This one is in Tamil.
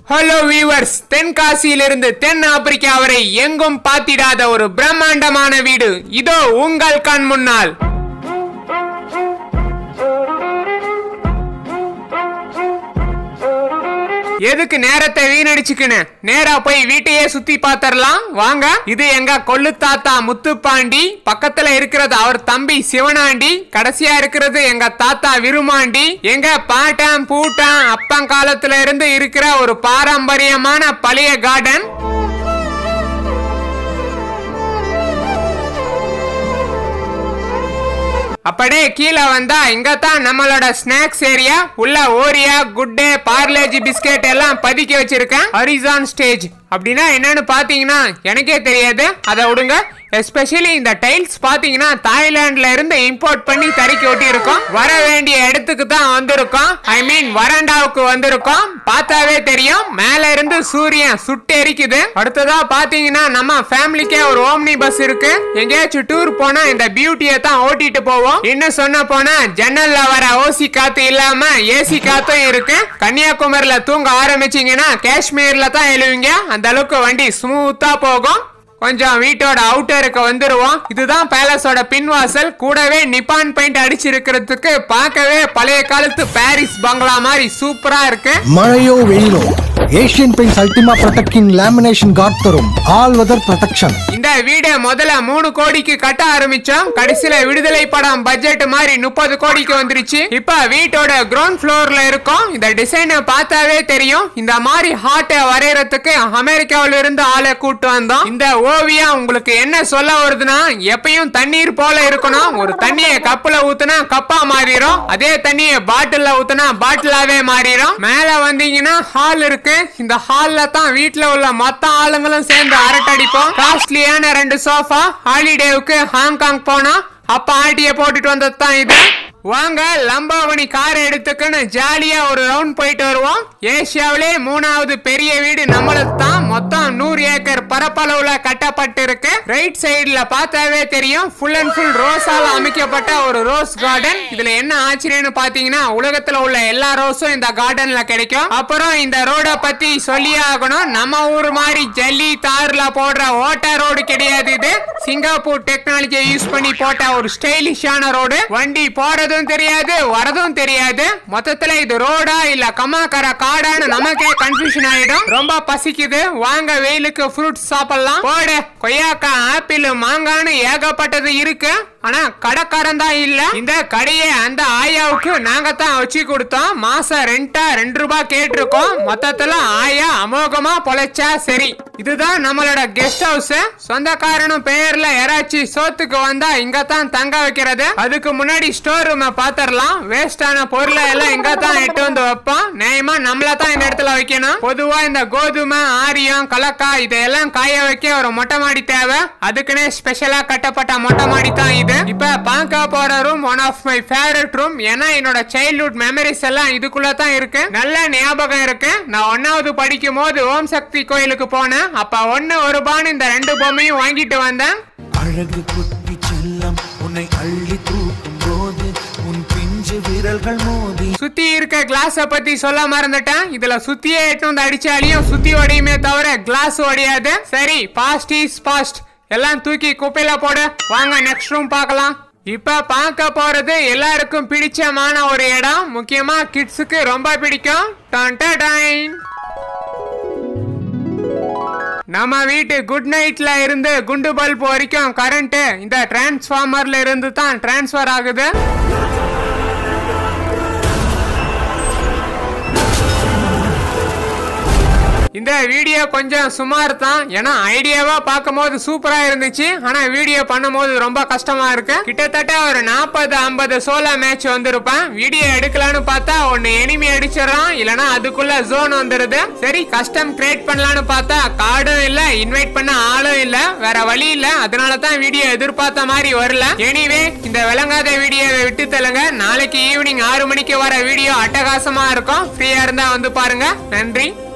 ஹலோ வியூவர்ஸ் தென்காசியிலிருந்து தென் ஆப்பிரிக்கா வரை எங்கும் பார்த்திடாத ஒரு பிரம்மாண்டமான வீடு இதோ உங்கள் கண் முன்னால் எதுக்கு நேரத்தை வீணடிச்சுக்கின்னு நேரா போய் வீட்டையே சுத்தி பாத்திரலாம் வாங்க இது எங்க கொள்ளு தாத்தா முத்துப்பாண்டி பக்கத்துல இருக்கிறது அவர் தம்பி சிவனாண்டி கடைசியா இருக்கிறது எங்க தாத்தா விருமாண்டி எங்க பாட்டம் பூட்டம் அப்பங்காலத்துல இருந்து இருக்கிற ஒரு பாரம்பரியமான பழைய கார்டன் அப்படியே கீழே வந்தா இங்க தான் நம்மளோட ஸ்நாக்ஸ் ஏரியா உள்ள ஓரியா குட்டே பார்லேஜி பிஸ்கெட் எல்லாம் பதுக்கி வச்சிருக்கேன் ஹரிசான் ஸ்டேஜ் அப்படின்னா என்னன்னு பாத்தீங்கன்னா எனக்கே தெரியாது அதை விடுங்க எஸ்பெஷலி இந்த டைல்ஸ் பாத்தீங்கன்னா தாய்லாந்துல இருந்து இம்போர்ட் பண்ணி தறிக்கி ஒட்டி இருக்கோம் வர வேண்டிய இடத்துக்கு தான் வந்திருக்கோம் ஐ மீன் வராண்டாவுக்கு வந்திருக்கோம் பார்த்தாவே தெரியும் மேல இருந்து சூரியன் சுட்டு எரிக்குது அடுத்ததா பாத்தீங்கன்னா நம்ம ஃபேமிலிக்கே ஒரு ஓம்னி பஸ் இருக்கு எங்கேயாச்சும் டூர் போனா இந்த பியூட்டியை தான் ஓட்டிட்டு போவோம் இன்னும் சொன்ன போனா ஜன்னல்ல வர ஓசி காத்து இல்லாம ஏசி காத்தும் இருக்கு கன்னியாகுமரியில தூங்க ஆரம்பிச்சீங்கன்னா காஷ்மீர்ல தான் எழுவீங்க அந்த அளவுக்கு வண்டி ஸ்மூத்தா போகும் கொஞ்சம் வீட்டோட அவுட்டருக்கு வந்துருவோம் இதுதான் பேலஸோட பின்வாசல் கூடவே நிப்பான் பெயிண்ட் அடிச்சிருக்கிறதுக்கு பார்க்கவே பழைய காலத்து பாரிஸ் பங்களா மாதிரி சூப்பரா இருக்கு மழையோ வெயிலோ Asian Paints Ultima protecting lamination coat தரும் ஆல் வெதர் ப்ரொடெக்ஷன் இந்த வீடை முதல்ல மூணு கோடிக்கு கட்ட ஆரம்பிச்சோம் கடைசியில விடுதலை படம் பட்ஜெட் மாதிரி முப்பது கோடிக்கு வந்துருச்சு இப்ப வீட்டோட கிரவுண்ட் ஃப்ளோர்ல இருக்கோம் இந்த டிசைனை பார்த்தாவே தெரியும் இந்த மாதிரி ஹார்ட்டை வரையறதுக்கு அமெரிக்காவில இருந்து ஆளை கூட்டு வந்தோம் இந்த ஓவியம் உங்களுக்கு என்ன சொல்ல வருதுன்னா எப்பயும் தண்ணீர் போல இருக்கணும் ஒரு தண்ணியை கப்புல ஊத்துனா கப்பா மாறிடும் அதே தண்ணியை பாட்டில்ல ஊத்துனா பாட்டிலாவே மாறிடும் மேல வந்தீங்கன்னா ஹால் இருக்கு இந்த ஹால்ல தான் வீட்ல உள்ள மொத்த ஆளுங்களும் சேர்ந்து அரட்டடிப்போம் காஸ்ட்லியான ரெண்டு சோஃபா ஹாலிடேவுக்கு ஹாங்காங் போனோம் அப்ப ஆட்டிய போட்டுட்டு வந்தது தான் இது வாங்க லம்பாவணி கார் எடுத்துக்குன்னு ஜாலியா ஒரு ரவுண்ட் போயிட்டு வருவோம் ஏசியாவிலே மூணாவது பெரிய வீடு நம்மளது தான் மொத்தம் நூறு ஏக்கர் பரப்பளவுல கட்டப்பட்டு இருக்கு ரைட் சைடுல பார்த்தாவே தெரியும் ஃபுல் அண்ட் ஃபுல் ரோஸால அமைக்கப்பட்ட ஒரு ரோஸ் கார்டன் இதுல என்ன ஆச்சரியம்னு பாத்தீங்கன்னா உலகத்துல உள்ள எல்லா ரோஸும் இந்த கார்டன்ல கிடைக்கும் அப்புறம் இந்த ரோட பத்தி சொல்லியே ஆகணும் நம்ம ஊர் மாதிரி ஜல்லி தார்ல போடுற ஓட்ட ரோடு கிடையாது இது சிங்கப்பூர் டெக்னாலஜியை யூஸ் பண்ணி போட்ட ஒரு ஸ்டைலிஷான ரோடு வண்டி போறதும் தெரியாது வரதும் தெரியாது மொத்தத்துல இது ரோடா இல்ல கம்மாக்கர காடான்னு நமக்கே கன்ஃபியூஷன் ஆயிடும் ரொம்ப பசிக்குது வாங்க வெயிலுக்கு ஃப்ரூட்ஸ் சாப்பிடலாம் போடு கொய்யாக்காய் ஆப்பிள் மாங்கான்னு ஏகப்பட்டது இருக்கு ஆனா கடைக்காரன் தான் இல்ல இந்த கடையை அந்த ஆயாவுக்கு நாங்க தான் வச்சு கொடுத்தோம் மாசம் ரெண்டா ரெண்டு ரூபாய் கேட்டிருக்கோம் மொத்தத்துல ஆயா அமோகமா பொழைச்சா சரி இதுதான் நம்மளோட கெஸ்ட் ஹவுஸ் சொந்தக்காரனும் பெயர்ல யாராச்சும் சோத்துக்கு வந்தா இங்க தான் தங்க வைக்கிறது அதுக்கு முன்னாடி ஸ்டோர் ரூமை பாத்திரலாம் வேஸ்டான பொருளை எல்லாம் இங்க தான் எட்டு வந்து வைப்போம் நியாயமா நம்மள தான் இந்த இடத்துல வைக்கணும் பொதுவா இந்த கோதுமை ஆரியம் கலக்காய் இதெல்லாம் காய வைக்க ஒரு மொட்டை மாடி தேவை அதுக்குன்னே ஸ்பெஷலா கட்டப்பட்ட மொட்டை மாடி தான் இது இப்ப பார்க்க போற room one of my favourite room ஏன்னா என்னோட சைல்ட்ஹுட் மெமரிஸ் எல்லாம் இதுக்குள்ள தான் இருக்கு நல்ல ஞாபகம் இருக்கு நான் ஒன்னாவது படிக்கும் போது ஓம் சக்தி கோயிலுக்கு போனேன் அப்ப ஒன்னு ஒரு பான் இந்த ரெண்டு பொம்மையும் வாங்கிட்டு வந்தேன் அழகு குட்டி செல்லம் உன்னை அள்ளி தூக்கும் போது உன் பிஞ்சு விரல்கள் மோதி சுத்தி இருக்க கிளாஸ பத்தி சொல்ல மறந்துட்டேன் இதுல சுத்தியே எட்டு வந்து அடிச்சாலையும் சுத்தி ஒடியுமே தவிர கிளாஸ் ஒடியாது சரி பாஸ்ட் இஸ் பாஸ்ட் எல்லாம் தூக்கி குப்பையில போடு வாங்க நெக்ஸ்ட் ரூம் பார்க்கலாம் இப்ப பார்க்க போறது எல்லாருக்கும் பிடிச்சமான ஒரு இடம் முக்கியமா கிட்ஸுக்கு ரொம்ப பிடிக்கும் டன் டன் டன். நம்ம வீட்டு குட் நைட்ல இருந்து குண்டு பல்ப் வரைக்கும் கரண்ட் இந்த டிரான்ஸ்ஃபார்மர்ல இருந்து தான் டிரான்ஸ்ஃபர் ஆகுது இந்த வீடியோ கொஞ்சம் சுமார் தான் ஏன்னா ஐடியாவா பார்க்கும்போது சூப்பரா இருந்துச்சு ஆனா வீடியோ பண்ணும்போது ரொம்ப கஷ்டமா இருக்கு கிட்டத்தட்ட ஒரு நாற்பது ஐம்பது சோலா மேட்ச் வந்திருப்பேன் வீடியோ எடுக்கலாம்னு பார்த்தா ஒன்னு எனிமி அடிச்சிடறான் இல்லனா அதுக்குள்ள ஜோன் வந்துருது சரி கஸ்டம் கிரியேட் பண்ணலாம்னு பார்த்தா கார்டும் இல்ல இன்வைட் பண்ண ஆளும் இல்ல வேற வழி இல்ல அதனால தான் வீடியோ எதிர்பார்த்த மாதிரி வரல எனிவே இந்த விளங்காத வீடியோவை விட்டு தள்ளுங்க நாளைக்கு ஈவினிங் ஆறு மணிக்கு வர வீடியோ அட்டகாசமா இருக்கும் ஃப்ரீயா இருந்தா வந்து பாருங்க நன்றி